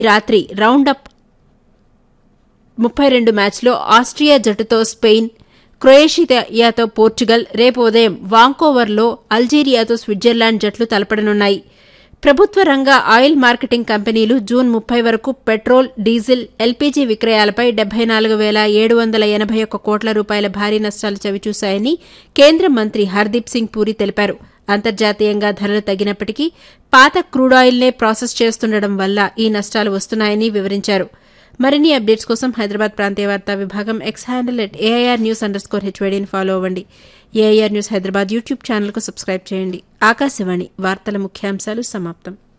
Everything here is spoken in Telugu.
రాత్రి రౌండప్ ముప్పై రెండు మ్యాచ్లో ఆస్ట్రియా జట్టుతో స్పెయిన్ క్రొయేషియాతో పోర్చుగల్ రేపు ఉదయం వాంకోవర్లో అల్జీరియాతో స్విట్జర్లాండ్ జట్లు తలపడనున్నాయి ప్రభుత్వ రంగ ఆయిల్ మార్కెటింగ్ కంపెనీలు జూన్ ముప్పై వరకు పెట్రోల్ డీజిల్ ఎల్పీజీ విక్రయాలపై డెబ్బై నాలుగు వేల ఏడు వందల ఎనభై ఒక్క కోట్ల రూపాయల భారీ నష్టాలు చవిచూశాయని కేంద్ర మంత్రి హర్దీప్ సింగ్ పూరి తెలిపారు అంతర్జాతీయంగా ధరలు తగ్గినప్పటికీ పాత క్రూడాయిల్నే ప్రాసెస్ చేస్తుండడం వల్ల ఈ నష్టాలు వస్తున్నాయని వివరించారు మరిన్ని అప్డేట్స్ కోసం హైదరాబాద్ ప్రాంతీయ వార్తా విభాగం X handle at AIR news under score హెచ్వేడీని ఫాలో అవ్వండి ఏఐఆర్ న్యూస్ హైదరాబాద్ యూట్యూబ్ ఛానల్కు సబ్స్క్రైబ్ చేయండి ఆకాశవాణి వార్తల ముఖ్యాంశాలు సమాప్తం